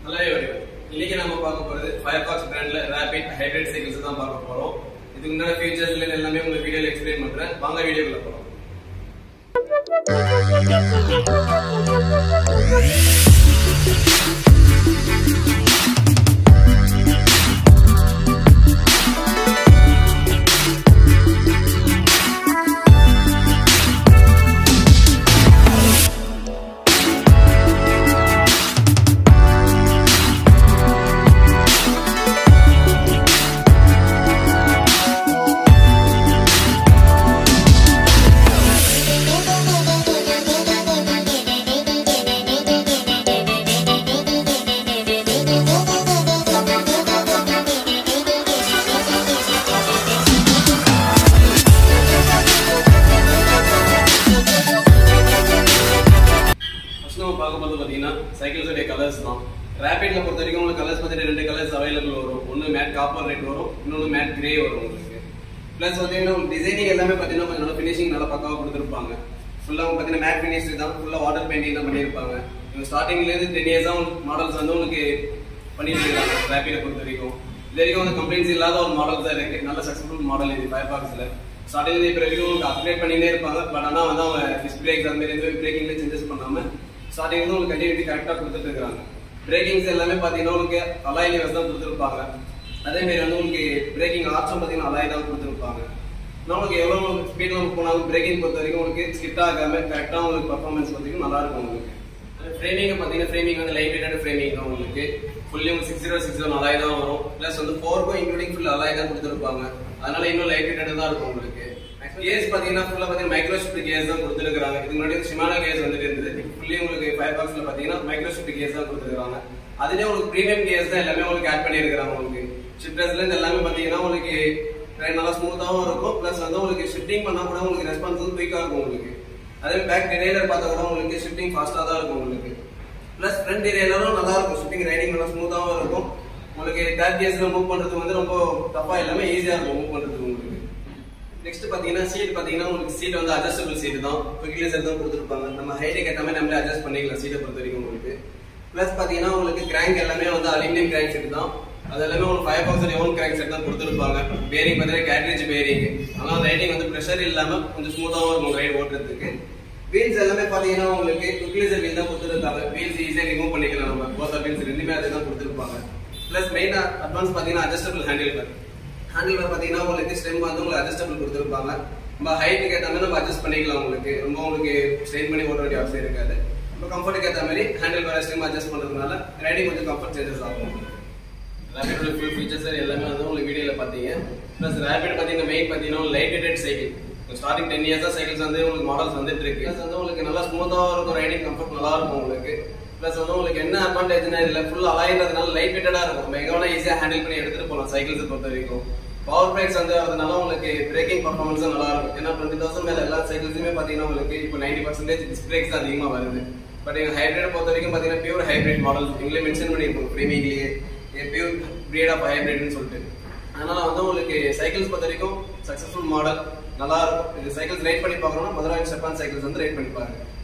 நல்லாவே வரும் இன்னைக்கு நம்ம பார்க்க போறது ஃபயர்பாக்ஸ் பிராண்ட்ல ரேபிட் ஹைபிரிட் சைக்கிள்ஸ் தான் பார்க்க போறோம் இதுக்கு முன்னாடி ஃபீச்சர்ஸ்ல எல்லாமே உங்களுக்கு வீடியோல எக்ஸ்பிளைன் பண்றேன் வாங்க வீடியோக்குள்ள போறோம் ஃபர்ஸ்ட் நம்ம பார்க்க போறது பாத்தீங்கன்னா சைக்கிள்ஸோட கலர்ஸ் தான் ரேபிட்ல பொறுத்த வரைக்கும் உங்களுக்கு கலர்ஸ் பார்த்தீங்கன்னா ரெண்டு கலர்ஸ் அவைலபிள் வரும் ஒன்னு மேட் காப்பர் ரெட் வரும் இன்னொன்னு மேட் கிரே வரும் உங்களுக்கு ப்ளஸ் பார்த்தீங்கன்னா டிசைனிங் எல்லாமே பார்த்தீங்கன்னா கொஞ்சம் நல்லா ஃபினிஷிங் நல்லா பக்காவாக கொடுத்துருப்பாங்க ஃபுல்லாக பார்த்தீங்கன்னா மேட் ஃபினிஷ் தான் ஃபுல்லாக வாட்டர் பெயிண்டிங் தான் பண்ணியிருப்பாங்க இவங்க ஸ்டார்டிங்லேருந்து டென் இயர்ஸாக மாடல்ஸ் வந்து உங்களுக்கு பண்ணிட்டு இருக்காங்க ரேபிடை பொறுத்த வரைக்கும் இது வரைக்கும் வந்து கம்ப்ளைண்ட்ஸ் இல்லாத ஒரு மாடல் தான் இருக்கு நல்ல சக்ஸஸ்ஃபுல் மாடல் இது ஃபயர் பாக்ஸில் ஸ்டார்டிங்ல இப்போ வரைக்கும் உங்களுக்கு அப்கிரேட் பண்ணிட்டே இருப்பாங்க பட் ஆனால் வந்து அவங்க டிஸ்பிளே எக்ஸாம் மாதிரி எந்த பிரேக்கிங்ல சேஞ்சஸ் பண்ணாம ஸ்டார்டிங் வந்து உங்களுக்கு கண்டினியூட்டி கரெக்டாக கொடுத்துட்டு இருக்காங்க பிரேக்கிங்ஸ் எல்லாமே பார்த்தீங்கன்னா உங்களுக்கு அலாய் லிவர்ஸ் தான் கொடுத்துருப்பாங்க அதே மாதிரி வந்து உங்களுக்கு பிரேக்கிங் ஆப்ஷன் பார்த்தீங்கன்னா அலாய் தான் கொடுத்துருப்பாங்க நம்மளுக்கு எவ்வளோ ஸ்பீடில் நம்ம போனாலும் பிரேக்கிங் பொறுத்த வரைக்கும் உங்களுக்கு ஸ்கிட் ஆகாம கரெக்டாக உங்களுக்கு பர்ஃபார்மன்ஸ் பார்த்தீங்கன்னா நல்லா இருக்கும் உங்களுக்கு ஃப்ரேமிங் பார்த்தீங்கன்னா ஃப்ரேமிங் வந்து லைட் வெயிட்டான ஃப்ரேமிங் தான் உங்களுக்கு ஃபுல்லி உங்களுக்கு six zero six zero alloy தான் வரும் ப்ளஸ் வந்து ஃபோர்க்கும் இன்க்ளூடிங் ஃபுல் அலாய் தான் கொடுத்துருப்பாங்க அதனால இன்னும் லைட் வெயிட்டாக தான் இருக்கும் உங்களுக்கு கேஸ் பார்த்தீங்கன்னா ஃபுல்லாக பார்த்தீங்கன்னா மைக்ரோஷிப்ட் கேஸ் தான் கொடுத்துருக்காங்க இதுக்கு முன்னாடி ஷிமானோ கேஸ் வந்துட்டு இருந்தது ஃபுல்லி உங்களுக்கு ஃபயர் பாக்ஸில் பார்த்தீங்கன்னா மைக்ரோஷிப்ட் கேஸ் தான் கொடுத்துருக்காங்க அதுலேயே உங்களுக்கு ப்ரீமியம் கேஸ் தான் எல்லாமே உங்களுக்கு ஆட் பண்ணியிருக்காங்க உங்களுக்கு ஷிப்டர்ஸ்லேருந்து எல்லாமே பார்த்தீங்கன்னா உங்களுக்கு நல்லா ஸ்மூத்தாகவும் இருக்கும் ப்ளஸ் வந்து உங்களுக்கு ஷிஃப்டிங் பண்ணால் கூட உங்களுக்கு ரெஸ்பான்ஸ் வந்து குயிக்காக இருக்கும் உங்களுக்கு அதே பேக் டிரைலர் பார்த்தா கூட உங்களுக்கு ஷிஃப்டிங் ஃபாஸ்ட்டாக தான் இருக்கும் உங்களுக்கு ப்ளஸ் ஃப்ரண்ட் டிரைலரும் நல்லா இருக்கும் ஷிஃப்டிங் ரைடிங் நல்லா ஸ்மூத்தாகவும் இருக்கும் உங்களுக்கு தேர்ட் கேஸ்ல மூவ் பண்ணுறது வந்து ரொம்ப தப்பா இல்லாமல் ஈஸியாக இருக்கும் மூவ் பண்ணுறதுக்கு உங்களுக்கு நெக்ஸ்ட் பாத்தீங்கன்னா சீட் பாத்தீங்கன்னா உங்களுக்கு சீட் வந்து அட்ஜஸ்டபிள் சீட் தான் குவிக்லெசர் தான் கொடுத்துருப்பாங்க நம்ம ஹைட்டுக்கு ஏற்ற மாதிரி நம்மளே அட்ஜஸ்ட் பண்ணிக்கலாம் சீட்டை பொறுத்த வரைக்கும் உங்களுக்கு ப்ளஸ் பாத்தீங்கன்னா உங்களுக்கு கிராங்க் எல்லாமே வந்து அலுமினியம் கிராங்க் செட் தான் அது எல்லாமே உங்களுக்கு five percent own crank set தான் கொடுத்துருப்பாங்க பேரிங் பார்த்தீங்கன்னா கேட்ரேஜ் பேரிங் ஆனால் ரைடிங் வந்து ப்ரெஷர் இல்லாம கொஞ்சம் ஸ்மூத்தாகவும் இருக்கும் ரைடு ஓட்டுறதுக்கு வீல்ஸ் எல்லாமே பாத்தீங்கன்னா உங்களுக்கு குவிக்லெசர் வீல் தான் கொடுத்துருக்காங்க வீல்ஸ் ஈஸியாக ரிமூவ் பண்ணிக்கலாம் நம்ம போத் வீல்ஸ் ரெண்டுமே அதை தான் கொடுத்துருப்பாங்க ப்ளஸ் மெயின் அட்வான்ஸ் பாத்தீங்கன்னா adjustable handle bar handle bar பாத்தீங்கன்னா உங்களுக்கு ஸ்டெம் வந்து உங்களுக்கு அட்ஜஸ்டபிள் கொடுத்துருப்பாங்க நம்ம ஹைட்டுக்கு ஏற்ற மாதிரி நம்ம அட்ஜஸ்ட் பண்ணிக்கலாம் உங்களுக்கு ரொம்ப உங்களுக்கு ஸ்ட்ரெயின் பண்ணி ஓட்ட வேண்டிய அவசியம் இருக்காது நம்ம கம்ஃபர்ட்டுக்கு ஏற்ற மாதிரி ஹேண்டில் பேர் ஸ்டெம் அட்ஜஸ்ட் பண்றதுனால ரைடிங் கொஞ்சம் கம்ஃபர்ட் சேஞ்சஸ் ஆகும் ரேபிடோட ஃபுல் ஃபீச்சர்ஸ் எல்லாமே வந்து உங்களுக்கு வீடியோல பாத்தீங்க ப்ளஸ் ரேபிட் பாத்தீங்கன்னா மெயின் பாத்தீங்கன்னா light weight cycle starting ten இயர்ஸா சைக்கிள்ஸ் வந்து உங்களுக்கு மாடல்ஸ் வந்துட்டு இருக்கு ப்ளஸ் வந்து உங்களுக்கு நல்லா ஸ்மூத்தாகவும் இருக்கும் ரைடிங் கம்ஃபர்ட் நல்லா இருக்கும் உங்களுக்கு ப்ளஸ் வந்து உங்களுக்கு என்ன அட்வான்டேஜ்னா இதுல ஃபுல் அலாயின்றதுனால லைட் வெயிட்டடா இருக்கும் நம்ம எங்க வேணா ஈஸியா ஹேண்டில் பண்ணி எடுத்துட்டு போகலாம் சைக்கிள்ஸ் பொறுத்த வரைக்கும் பவர் பிரேக்ஸ் வந்து அதனால உங்களுக்கு பிரேக்கிங் பர்ஃபார்மன்ஸ் நல்லா இருக்கும் ஏன்னா டுவெண்ட்டி தௌசண்ட் மேல எல்லா சைக்கிள்ஸுமே பாத்தீங்கன்னா உங்களுக்கு இப்போ நைன்டி பர்சன்டேஜ் டிஸ்க் பிரேக்ஸ் அதிகமா வருது பட் எங்க ஹைபிரிட் பொறுத்த வரைக்கும் பாத்தீங்கன்னா பியூர் ஹைபிரிட் மாடல் எங்களே மென்ஷன் பண்ணியிருக்கோம் ப்ரீமிங்லேயே பியூர் பிரீட் ஆஃப் ஹைபிரிட்னு சொல்லிட்டு அதனால வந்து உங்களுக்கு சைக்கிள்ஸ் பொறுத்த வரைக்கும் சக்சஸ்ஃபுல் மாடல் நல்லா இருக்கும் இது சைக்கிள்ஸ் ரைட் பண்ணி பார்க்கணும்னா மதுரை ஜப்பான் சைக்கிள்ஸ் வந்து ரைட் பண்ணி பாருங்க